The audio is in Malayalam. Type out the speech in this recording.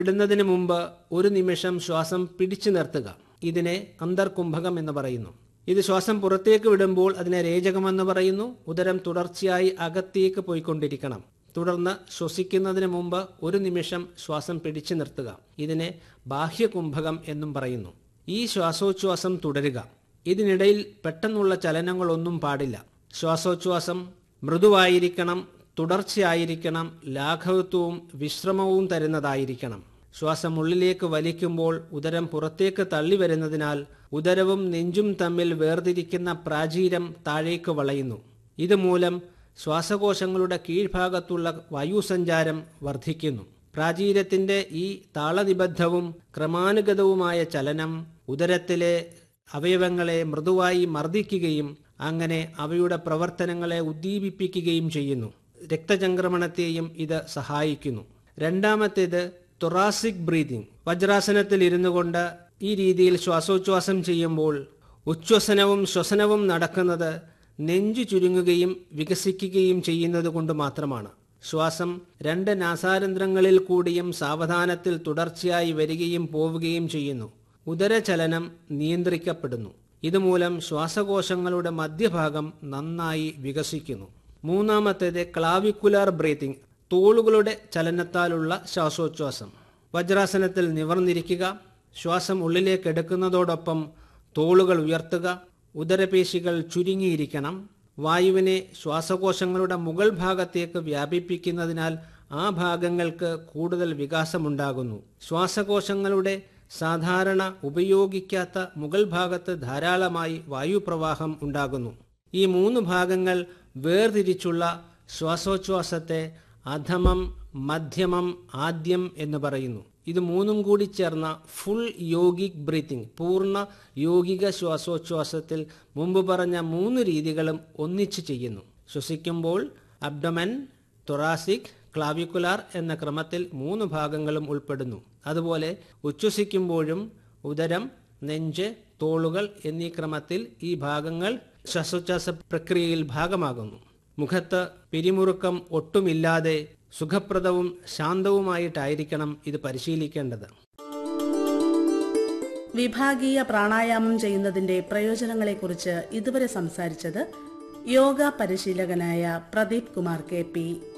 ഇടുന്നതിന് മുമ്പ് ഒരു നിമിഷം ശ്വാസം പിടിച്ചു നിർത്തുക ഇതിനെ അന്തർകുംഭകം എന്ന് പറയുന്നു ഇത് ശ്വാസം പുറത്തേക്ക് വിടുമ്പോൾ അതിനെ രേചകമെന്ന് പറയുന്നു ഉദരം തുടർച്ചയായി അകത്തേക്ക് പോയിക്കൊണ്ടിരിക്കണം തുടർന്ന് ശ്വസിക്കുന്നതിന് മുമ്പ് ഒരു നിമിഷം ശ്വാസം പിടിച്ചു നിർത്തുക ഇതിനെ ബാഹ്യകുംഭകം എന്നും പറയുന്നു ഈ ശ്വാസോച്ഛ്വാസം തുടരുക ഇതിനിടയിൽ പെട്ടെന്നുള്ള ചലനങ്ങളൊന്നും പാടില്ല ശ്വാസോച്ഛ്വാസം മൃദുവായിരിക്കണം തുടർച്ചയായിരിക്കണം ലാഘവത്വവും വിശ്രമവും തരുന്നതായിരിക്കണം ശ്വാസം ഉള്ളിലേക്ക് വലിക്കുമ്പോൾ ഉദരം പുറത്തേക്ക് തള്ളി വരുന്നതിനാൽ ഉദരവും നെഞ്ചും തമ്മിൽ വേർതിരിക്കുന്ന പ്രാചീരം താഴേക്ക് വളയുന്നു ഇതുമൂലം ശ്വാസകോശങ്ങളുടെ കീഴ്ഭാഗത്തുള്ള വായുസഞ്ചാരം വർദ്ധിക്കുന്നു പ്രാചീരത്തിന്റെ ഈ താളനിബദ്ധവും ക്രമാനുഗതവുമായ ചലനം ഉദരത്തിലെ അവയവങ്ങളെ മൃദുവായി മർദ്ദിക്കുകയും അങ്ങനെ അവയുടെ പ്രവർത്തനങ്ങളെ ഉദ്ദീപിപ്പിക്കുകയും ചെയ്യുന്നു രക്തചംക്രമണത്തെയും ഇത് സഹായിക്കുന്നു രണ്ടാമത്തേത് തൊറാസിക് ബ്രീതിങ് വജ്രാസനത്തിൽ ഇരുന്നു കൊണ്ട് ഈ രീതിയിൽ ശ്വാസോച്ഛ്വാസം ചെയ്യുമ്പോൾ ഉച്ഛ്വസനവും ശ്വസനവും നടക്കുന്നത് നെഞ്ചു ചുരുങ്ങുകയും വികസിക്കുകയും ചെയ്യുന്നത് കൊണ്ട് മാത്രമാണ് ശ്വാസം രണ്ട് നാസാരന്ധ്രങ്ങളിൽ കൂടിയും സാവധാനത്തിൽ തുടർച്ചയായി വരികയും പോവുകയും ചെയ്യുന്നു ഉദരചലനം നിയന്ത്രിക്കപ്പെടുന്നു ഇതുമൂലം ശ്വാസകോശങ്ങളുടെ മധ്യഭാഗം നന്നായി വികസിക്കുന്നു മൂന്നാമത്തേത് ക്ലാവിക്കുലാർ ബ്രീത്തിങ് തോളുകളുടെ ചലനത്താലുള്ള ശ്വാസോച്ഛ്വാസം വജ്രാസനത്തിൽ നിവർന്നിരിക്കുക ശ്വാസം ഉള്ളിലേക്ക് എടുക്കുന്നതോടൊപ്പം തോളുകൾ ഉയർത്തുക ഉദരപേശികൾ ചുരുങ്ങിയിരിക്കണം വായുവിനെ ശ്വാസകോശങ്ങളുടെ മുകൾ ഭാഗത്തേക്ക് വ്യാപിപ്പിക്കുന്നതിനാൽ ആ ഭാഗങ്ങൾക്ക് കൂടുതൽ വികാസമുണ്ടാകുന്നു ശ്വാസകോശങ്ങളുടെ സാധാരണ ഉപയോഗിക്കാത്ത മുകൾ ഭാഗത്ത് ധാരാളമായി വായുപ്രവാഹം ഉണ്ടാകുന്നു ഈ മൂന്ന് ഭാഗങ്ങൾ വേർതിരിച്ചുള്ള ശ്വാസോച്ഛ്വാസത്തെ അധമം മധ്യമം ആദ്യം എന്ന് പറയുന്നു ഇത് മൂന്നും കൂടി ചേർന്ന ഫുൾ യോഗിക് ബ്രീത്തിങ് പൂർണ്ണ യോഗിക ശ്വാസോച്ഛ്വാസത്തിൽ മുമ്പ് പറഞ്ഞ മൂന്ന് രീതികളും ഒന്നിച്ചു ചെയ്യുന്നു ശ്വസിക്കുമ്പോൾ അബ്ഡമൻ തൊറാസിക് ക്ലാവിക്കുലാർ എന്ന ക്രമത്തിൽ മൂന്ന് ഭാഗങ്ങളും ഉൾപ്പെടുന്നു അതുപോലെ ഉച്ഛ്വസിക്കുമ്പോഴും ഉദരം നെഞ്ച് തോളുകൾ എന്നീ ക്രമത്തിൽ ഈ ഭാഗങ്ങൾ ശ്വാസോച്ഛ്വാസ പ്രക്രിയയിൽ ഭാഗമാകുന്നു മുഖത്ത് പിരിമുറുക്കം ഒട്ടുമില്ലാതെ സുഖപ്രദവും ശാന്തവുമായിട്ടായിരിക്കണം ഇത് പരിശീലിക്കേണ്ടത് വിഭാഗീയ പ്രാണായാമം ചെയ്യുന്നതിന്റെ പ്രയോജനങ്ങളെക്കുറിച്ച് ഇതുവരെ സംസാരിച്ചത് യോഗ പരിശീലകനായ പ്രദീപ് കുമാർ കെ പി